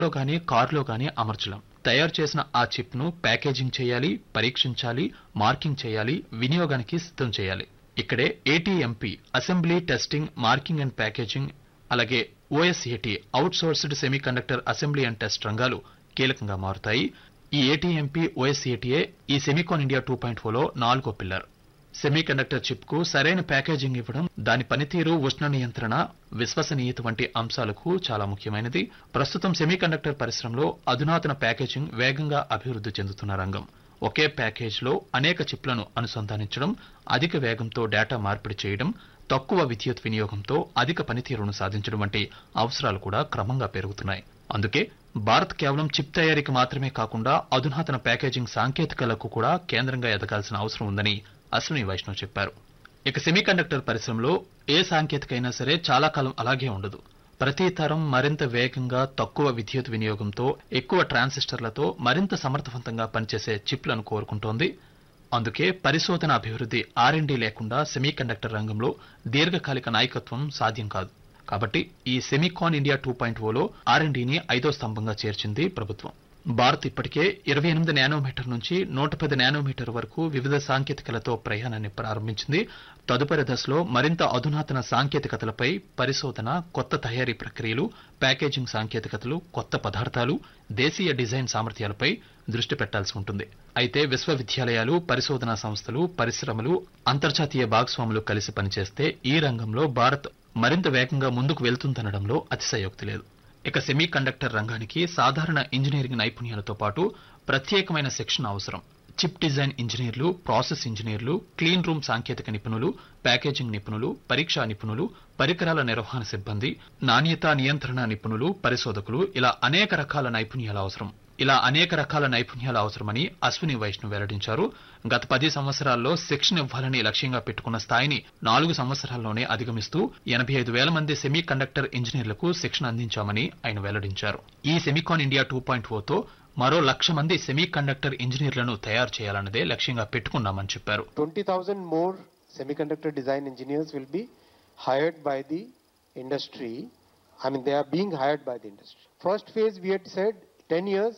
లో కానీ కారులో కానీ అమర్చలేం తయారు చేసిన ఆ చిప్ ను ప్యాకేజింగ్ చేయాలి పరీక్షించాలి మార్కింగ్ చేయాలి వినియోగానికి సిద్ధం చేయాలి ఇక్కడే ATMP assembly testing marking and packaging అలాగే OSAT outsourced semiconductor assembly and test రంగాలు కీలకంగా మారుతాయి ఈ ఏటీఎంపీ ఓఎస్ఏటీఏ ఈ సెమీకాన్ ఇండియా టూ పాయింట్ లో నాలుగో పిల్లర్ సెమీకండక్టర్ చిప్ కు సరైన ప్యాకేజింగ్ ఇవ్వడం దాని పనితీరు ఉష్ణ నియంత్రణ విశ్వసనీయత వంటి అంశాలకు చాలా ముఖ్యమైనది ప్రస్తుతం సెమీకండక్టర్ పరిశ్రమలో అధునాతన ప్యాకేజింగ్ వేగంగా అభివృద్ధి చెందుతున్న రంగం ఒకే ప్యాకేజ్ లో అనేక చిప్లను అనుసంధానించడం అధిక వేగంతో డేటా మార్పిడి చేయడం తక్కువ విద్యుత్ వినియోగంతో అధిక పనితీరును సాధించడం వంటి అవసరాలు కూడా క్రమంగా పెరుగుతున్నాయి అందుకే భారత్ కేవలం చిప్ తయారీకి మాత్రమే కాకుండా అధునాతన ప్యాకేజింగ్ సాంకేతికలకు కూడా కేంద్రంగా ఎదగాల్సిన అవసరం ఉందని అశ్విని వైష్ణవ్ చెప్పారు ఇక సెమీకండక్టర్ పరిశ్రమలో ఏ సాంకేతిక అయినా సరే చాలా కాలం అలాగే ఉండదు ప్రతి తరం మరింత వేగంగా తక్కువ విద్యుత్ వినియోగంతో ఎక్కువ ట్రాన్సిస్టర్లతో మరింత సమర్థవంతంగా పనిచేసే చిప్లను కోరుకుంటోంది అందుకే పరిశోధన అభివృద్ధి ఆర్ఎండి లేకుండా సెమీకండక్టర్ రంగంలో దీర్ఘకాలిక నాయకత్వం సాధ్యం కాదు కాబట్టి ఈ సెమీకాన్ ఇండియా టూ పాయింట్ ఓలో ఆర్ఎండిని ఐదో స్తంభంగా చేర్చింది ప్రభుత్వం భారత్ ఇప్పటికే ఇరవై ఎనిమిది నానోమీటర్ నుంచి నూట పది నానోమీటర్ వరకు వివిధ సాంకేతికలతో ప్రయాణాన్ని ప్రారంభించింది తదుపరి దశలో మరింత అధునాతన సాంకేతికతలపై పరిశోధన కొత్త తయారీ ప్రక్రియలు ప్యాకేజింగ్ సాంకేతికతలు కొత్త పదార్థాలు దేశీయ డిజైన్ సామర్థ్యాలపై దృష్టి పెట్టాల్సి ఉంటుంది అయితే విశ్వవిద్యాలయాలు పరిశోధనా సంస్థలు పరిశ్రమలు అంతర్జాతీయ భాగస్వాములు కలిసి పనిచేస్తే ఈ రంగంలో భారత్ మరింత వేగంగా ముందుకు వెళ్తుందనడంలో అతిశయోక్తి లేదు ఇక సెమీ కండక్టర్ రంగానికి సాధారణ ఇంజనీరింగ్ నైపుణ్యాలతో పాటు ప్రత్యేకమైన శిక్షణ అవసరం chip design engineers process engineers clean room సాంకేతిక నిపుణులు ప్యాకేజింగ్ నిపుణులు పరీక్షా నిపుణులు పరికరాల నిర్వహణ సిబ్బంది నాణ్యత నియంత్రణ నిపుణులు పరిశోధకులు ఇలా అనేక రకాల నైపుణ్యాల అవసరం ఇలా అనేక రకాల నైపుణ్యాలు అవసరమని అశ్విని వైష్ణవ్ వెల్లడించారు గత పది సంవత్సరాల్లో శిక్షణ ఇవ్వాలని లక్ష్యంగా పెట్టుకున్న స్థాయిని నాలుగు సంవత్సరాల్లోనే అధిగమిస్తూ ఎనభై ఐదు వేల మంది సెమీ కండక్టర్ ఇంజనీర్లకు శిక్షణ అందించామని ఆయన వెల్లడించారు ఈ సెమీకాన్ ఇండియా టూ పాయింట్ ఓతో మరో లక్ష మంది సెమీ కండక్టర్ ఇంజనీర్లను తయారు చేయాలన్నదే లక్ష్యంగా పెట్టుకున్నామని చెప్పారు 20,000 more semiconductor design engineers will be hired by the industry. I mean, they are being hired by the industry. First phase, we had said 10 years,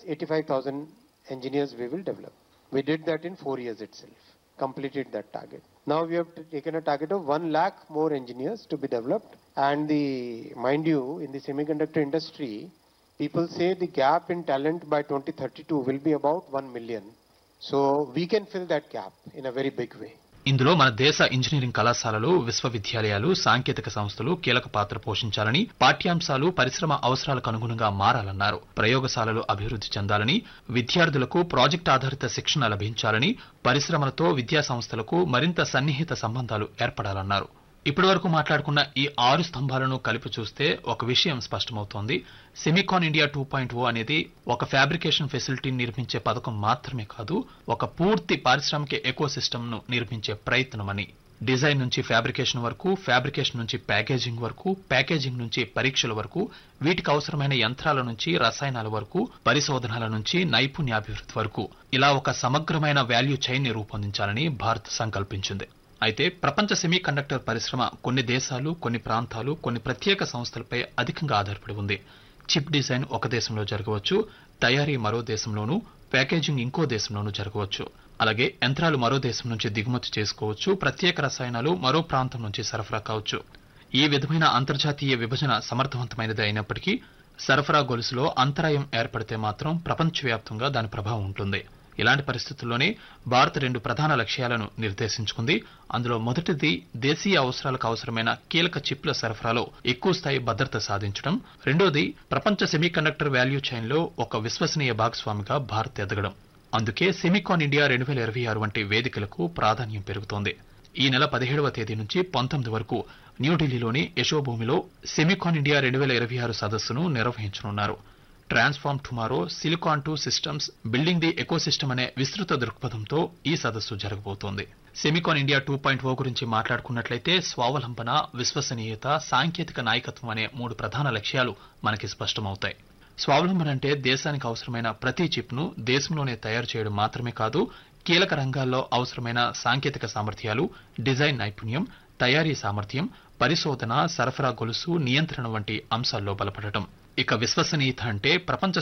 85,000 engineers we will develop. We did that in four years itself, completed that target. Now we have t- taken a target of 1 lakh more engineers to be developed. And the, mind you, in the semiconductor industry, people say the gap in talent by 2032 will be about 1 million. So we can fill that gap in a very big way. ఇందులో మన దేశ engineering కళాశాలలు విశ్వవిద్యాలయాలు సాంకేతిక సంస్థలు కీలక పాత్ర పోషించాలని పాఠ్యాంశాలు పరిశ్రమ అవసరాలకు అనుగుణంగా మారాలన్నారు ప్రయోగశాలలు అభివృద్ధి చెందాలని విద్యార్థులకు ప్రాజెక్ట్ ఆధారిత శిక్షణ లభించాలని పరిశ్రమలతో విద్యా సంస్థలకు మరింత సన్నిహిత సంబంధాలు ఏర్పడాలన్నారు ఇప్పటి వరకు మాట్లాడుకున్న ఈ ఆరు స్తంభాలను కలిపి చూస్తే ఒక విషయం స్పష్టమవుతోంది Semicon India two point O అనేది ఒక ఫ్యాబ్రికేషన్ ఫెసిలిటీని నిర్మించే పథకం మాత్రమే కాదు ఒక పూర్తి పారిశ్రామిక ఎకో ను నిర్మించే ప్రయత్నమని డిజైన్ నుంచి ఫ్యాబ్రికేషన్ వరకు ఫ్యాబ్రికేషన్ నుంచి ప్యాకేజింగ్ వరకు ప్యాకేజింగ్ నుంచి పరీక్షల వరకు వీటికి అవసరమైన యంత్రాల నుంచి రసాయనాల వరకు పరిశోధనల నుంచి నైపుణ్యాభివృద్ధి వరకు ఇలా ఒక సమగ్రమైన వాల్యూ చైన్ ని రూపొందించాలని భారత్ సంకల్పించింది అయితే ప్రపంచ సెమీ కండక్టర్ పరిశ్రమ కొన్ని దేశాలు కొన్ని ప్రాంతాలు కొన్ని ప్రత్యేక సంస్థలపై అధికంగా ఆధారపడి ఉంది చిప్ డిజైన్ ఒక దేశంలో జరగవచ్చు తయారీ మరో దేశంలోనూ ప్యాకేజింగ్ ఇంకో దేశంలోనూ జరగవచ్చు అలాగే యంత్రాలు మరో దేశం నుంచి దిగుమతి చేసుకోవచ్చు ప్రత్యేక రసాయనాలు మరో ప్రాంతం నుంచి సరఫరా కావచ్చు ఈ విధమైన అంతర్జాతీయ విభజన సమర్థవంతమైనది అయినప్పటికీ సరఫరా గొలుసులో అంతరాయం ఏర్పడితే మాత్రం ప్రపంచవ్యాప్తంగా దాని ప్రభావం ఉంటుంది ఇలాంటి పరిస్థితుల్లోనే భారత్ రెండు ప్రధాన లక్ష్యాలను నిర్దేశించుకుంది అందులో మొదటిది దేశీయ అవసరాలకు అవసరమైన కీలక చిప్ల సరఫరాలో ఎక్కువ స్థాయి భద్రత సాధించడం రెండోది ప్రపంచ సెమీకండక్టర్ వాల్యూ చైన్ లో ఒక విశ్వసనీయ భాగస్వామిగా భారత్ ఎదగడం అందుకే సెమికాన్ ఇండియా రెండు వేల ఇరవై ఆరు వంటి వేదికలకు ప్రాధాన్యం పెరుగుతోంది ఈ నెల పదిహేడవ తేదీ నుంచి పంతొమ్మిది వరకు న్యూఢిల్లీలోని యశోభూమిలో సెమికాన్ ఇండియా రెండు వేల ఇరవై ఆరు సదస్సును నిర్వహించనున్నారు transform tomorrow silicon to systems building the ecosystem అనే విస్తృత దృక్పథంతో ఈ సదస్సు జరగబోతోంది Semicon India two point O గురించి మాట్లాడుకున్నట్లయితే స్వావలంబన విశ్వసనీయత సాంకేతిక నాయకత్వం అనే మూడు ప్రధాన లక్ష్యాలు మనకి స్పష్టమవుతాయి స్వావలంబన అంటే దేశానికి అవసరమైన ప్రతి చిప్ ను దేశంలోనే తయారు చేయడం మాత్రమే కాదు కీలక రంగాల్లో అవసరమైన సాంకేతిక సామర్థ్యాలు డిజైన్ నైపుణ్యం తయారీ సామర్థ్యం పరిశోధన సరఫరా గొలుసు నియంత్రణ వంటి అంశాల్లో బలపడటం ఇక విశ్వసనీయత అంటే ప్రపంచ